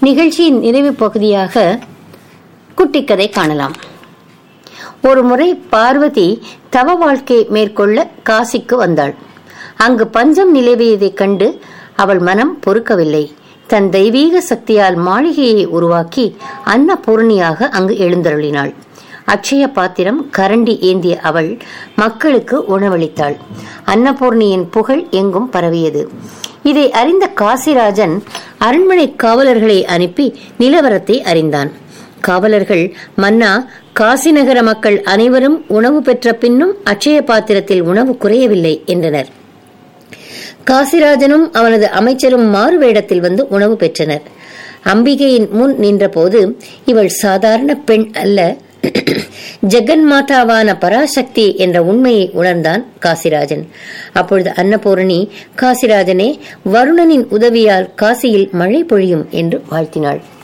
நிகழ்ச்சியின் நிறைவு பகுதியாக குட்டிக்கதை காணலாம் ஒரு முறை பார்வதி தவ வாழ்க்கை மேற்கொள்ள காசிக்கு வந்தாள் அங்கு பஞ்சம் நிலவியதைக் கண்டு அவள் மனம் பொறுக்கவில்லை தன் தெய்வீக சக்தியால் மாளிகையை உருவாக்கி அன்னபூர்ணியாக அங்கு எழுந்தருளினாள் அட்சய பாத்திரம் கரண்டி ஏந்திய அவள் மக்களுக்கு உணவளித்தாள் அன்னபூர்ணியின் புகழ் எங்கும் பரவியது இதை அறிந்த காசிராஜன் அரண்மனை காவலர்களை அனுப்பி நிலவரத்தை அறிந்தான் காவலர்கள் மன்னா காசி நகர மக்கள் அனைவரும் உணவு பெற்ற பின்னும் அட்சய பாத்திரத்தில் உணவு குறையவில்லை என்றனர் காசிராஜனும் அவனது அமைச்சரும் மாறு வேடத்தில் வந்து உணவு பெற்றனர் அம்பிகையின் முன் நின்றபோது இவள் சாதாரண பெண் அல்ல ஜெகன் மாதாவான பராசக்தி என்ற உண்மையை உணர்ந்தான் காசிராஜன் அப்பொழுது அன்னபூரணி காசிராஜனே வருணனின் உதவியால் காசியில் மழை பொழியும் என்று வாழ்த்தினாள்